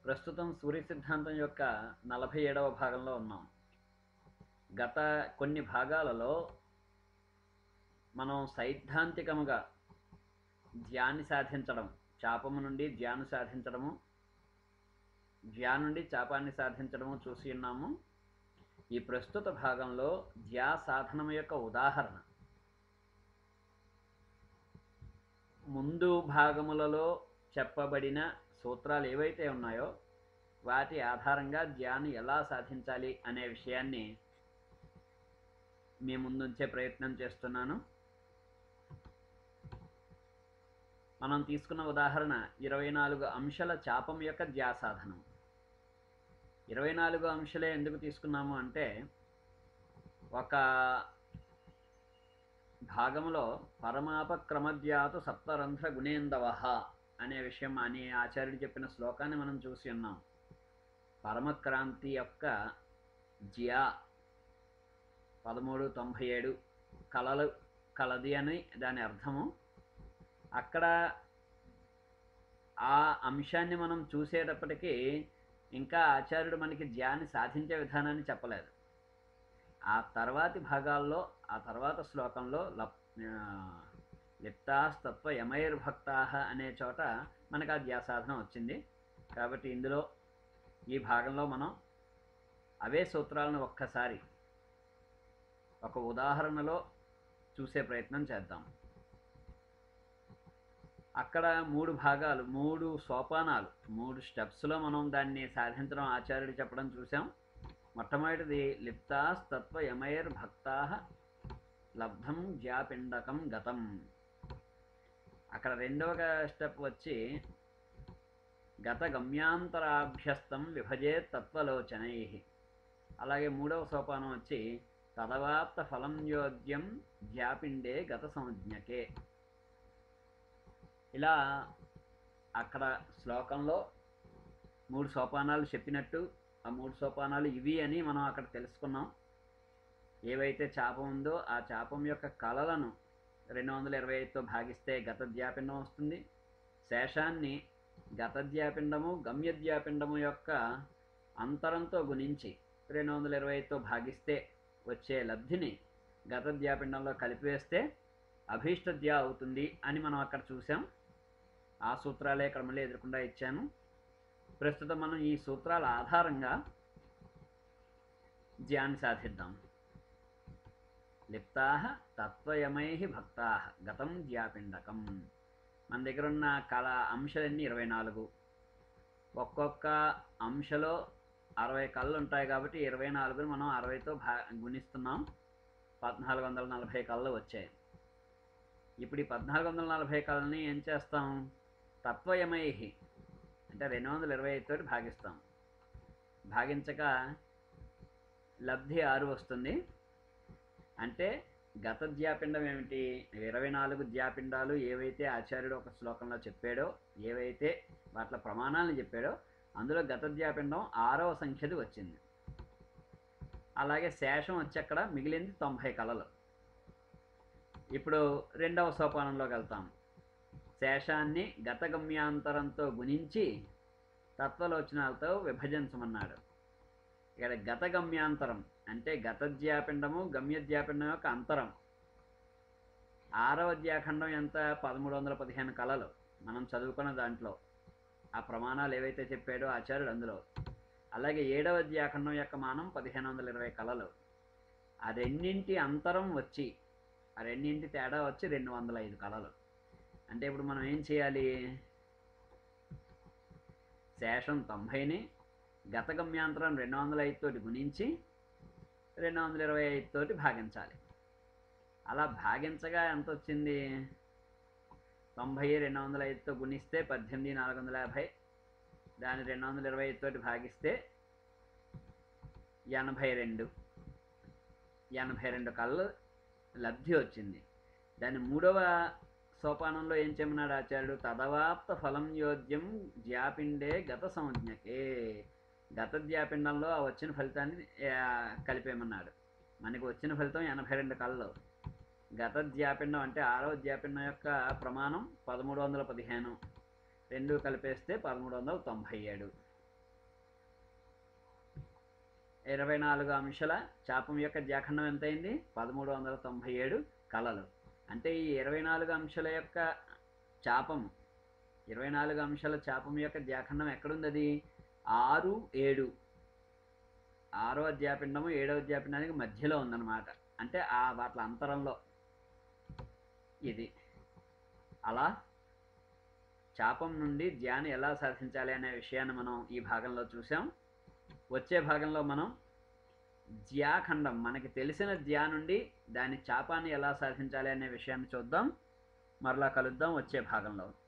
ప్రస్తుతం సూర్య సిద్ధాంతం యొక్క నలభై ఏడవ భాగంలో ఉన్నాం గత కొన్ని భాగాలలో మనం సైద్ధాంతికముగా ధ్యాన్ని సాధించడం చాపము నుండి ధ్యాను సాధించడము ధ్యాన నుండి చాపాన్ని సాధించడము చూసి ఉన్నాము ఈ ప్రస్తుత భాగంలో ధ్యా సాధనం యొక్క ఉదాహరణ ముందు భాగములలో చెప్పబడిన సూత్రాలు ఏవైతే ఉన్నాయో వాటి ఆధారంగా ధ్యానం ఎలా సాధించాలి అనే విషయాన్ని మీ ముందుంచే ప్రయత్నం చేస్తున్నాను మనం తీసుకున్న ఉదాహరణ ఇరవై నాలుగు అంశాల చాపం యొక్క ధ్యాసాధనం ఇరవై నాలుగు అంశాలే ఎందుకు తీసుకున్నాము అంటే ఒక భాగంలో పరమాపక్రమద్యాతు సప్తరంధ్ర గుణేందవ అనే విషయం అని ఆచార్యుడు చెప్పిన శ్లోకాన్ని మనం చూసి ఉన్నాం పరమక్రాంతి యొక్క జ్యా పదమూడు తొంభై ఏడు కలలు కలది అని దాని అర్థము అక్కడ ఆ అంశాన్ని మనం చూసేటప్పటికీ ఇంకా ఆచార్యుడు మనకి జ్ఞాని సాధించే విధానాన్ని చెప్పలేదు ఆ తర్వాతి భాగాల్లో ఆ తర్వాత శ్లోకంలో లప్ లిప్తాస్తత్వ యమైర్భక్తా అనే చోట మనకు ఆ ధ్యాసాధనం వచ్చింది కాబట్టి ఇందులో ఈ భాగంలో మనం అవే సూత్రాలను ఒక్కసారి ఒక ఉదాహరణలో చూసే ప్రయత్నం చేద్దాం అక్కడ మూడు భాగాలు మూడు సోపానాలు మూడు స్టెప్స్లో మనం దాన్ని సాధించడం ఆచార్యుడు చెప్పడం చూసాం మొట్టమొదటిది లిప్తాస్తత్వ యమైర్ భక్తా లబ్ధం జ్యాపిండకం గతం అక్కడ రెండవ స్టెప్ వచ్చి గత గమ్యాంతరాభ్యస్తం విభజే తత్వలోచనై అలాగే మూడవ సోపానం వచ్చి తదవాప్త ఫలం యోగ్యం జ్యాపిండే గత సంజ్ఞకే ఇలా అక్కడ శ్లోకంలో మూడు సోపానాలు చెప్పినట్టు ఆ మూడు సోపానాలు ఇవి అని మనం అక్కడ తెలుసుకున్నాం ఏవైతే చాపం ఉందో ఆ చాపం యొక్క కళలను రెండు వందల ఇరవై ఐదుతో భాగిస్తే గతద్యాపిండం వస్తుంది శేషాన్ని గతద్యాపిండము గమ్యద్యాపిండము యొక్క అంతరంతో గుణించి రెండు వందల ఇరవై ఐదుతో భాగిస్తే వచ్చే లబ్ధిని గతద్యాపిండంలో కలిపివేస్తే అభీష్టద్యా అవుతుంది అని మనం అక్కడ చూసాం ఆ సూత్రాలే ఇక్కడ మళ్ళీ ఎదురకుండా ఇచ్చాను ప్రస్తుతం మనం ఈ సూత్రాల ఆధారంగా ధ్యాన్ని సాధిద్దాం లిప్తా తత్వయమై భక్తా గతం జ్యాపిండకం మన దగ్గర ఉన్న కళ అంశాలన్నీ ఇరవై నాలుగు ఒక్కొక్క అంశలో అరవై కళ్ళు ఉంటాయి కాబట్టి ఇరవై నాలుగుని మనం అరవైతో భా గుణిస్తున్నాం పద్నాలుగు వందల నలభై కళ్ళు వచ్చాయి ఇప్పుడు ఈ పద్నాలుగు వందల నలభై కళ్ళని ఏం చేస్తాం తత్వయమై అంటే రెండు వందల ఇరవై ఐదు తోటి భాగిస్తాం భాగించక లబ్ధి ఆరు వస్తుంది అంటే గత జ్యాపిండం ఏమిటి ఇరవై నాలుగు జ్యాపిండాలు ఏవైతే ఆచార్యుడు ఒక శ్లోకంలో చెప్పాడో ఏవైతే వాటి ప్రమాణాలను చెప్పాడో అందులో గత జ్యాపిండం ఆరవ సంఖ్యది వచ్చింది అలాగే శేషం వచ్చి అక్కడ మిగిలింది తొంభై కళలు ఇప్పుడు రెండవ సోపానంలోకి వెళ్తాం శేషాన్ని గత గమ్యాంతరంతో గుణించి తత్వలోచనాలతో విభజించమన్నాడు ఇక్కడ గత గమ్యాంతరం అంటే గతజ్యాపిండము గమ్యజ్యాపిండం యొక్క అంతరం ఆరవ జ్యాఖండం ఎంత పదమూడు వందల పదిహేను కళలు మనం చదువుకున్న దాంట్లో ఆ ప్రమాణాలు ఏవైతే చెప్పాడో ఆచార్యుడు అందులో అలాగే ఏడవ జ్యాఖండం యొక్క మానం పదిహేను వందల ఇరవై కళలు ఆ రెండింటి అంతరం వచ్చి ఆ రెండింటి తేడా వచ్చి రెండు వందల ఐదు కళలు అంటే ఇప్పుడు మనం ఏం చేయాలి శేషం తొంభైని గత గమ్యాంతరం రెండు వందల ఐదు తోటి గుణించి రెండు వందల ఇరవై ఐదు తోటి భాగించాలి అలా భాగించగా ఎంత వచ్చింది తొంభై రెండు వందల ఐదుతో గుణిస్తే పద్దెనిమిది నాలుగు వందల యాభై దాన్ని రెండు వందల ఇరవై ఐదు తోటి భాగిస్తే ఎనభై రెండు ఎనభై రెండు కళ్ళు లబ్ధి వచ్చింది దాని మూడవ సోపానంలో ఏం చెప్పినాడు ఆచార్యుడు తదవాప్త ఫలం యోగ్యం జ్యాపిండే గత సంజ్ఞకే గత జ్యాపిండంలో ఆ వచ్చిన ఫలితాన్ని ఆ, కలిపేయమన్నాడు మనకి వచ్చిన ఫలితం ఎనభై రెండు కళ్ళు గత జ్యాపిండం అంటే ఆరో జ్యాపిండం యొక్క ప్రమాణం పదమూడు వందల పదిహేను రెండు కలిపేస్తే పదమూడు వందల తొంభై ఏడు ఇరవై నాలుగు అంశాల చాపం యొక్క జ్యాఖండం ఎంతైంది పదమూడు వందల తొంభై ఏడు కళలు అంటే ఈ ఇరవై నాలుగు అంశాల యొక్క చాపము ఇరవై నాలుగు అంశాల చాపం యొక్క జ్యాఖండం ఎక్కడుంది అది ఆరు ఏడు ఆరో అధ్యాపిండము ఏడవ అధ్యాపిండానికి మధ్యలో ఉందన్నమాట అంటే ఆ వాటి అంతరంలో ఇది అలా చాపం నుండి ధ్యానం ఎలా సాధించాలి అనే విషయాన్ని మనం ఈ భాగంలో చూసాం వచ్చే భాగంలో మనం జ్యాఖండం మనకి తెలిసిన జ్యా నుండి దాని చాపాన్ని ఎలా సాధించాలి అనే విషయాన్ని చూద్దాం మరలా కలుద్దాం వచ్చే భాగంలో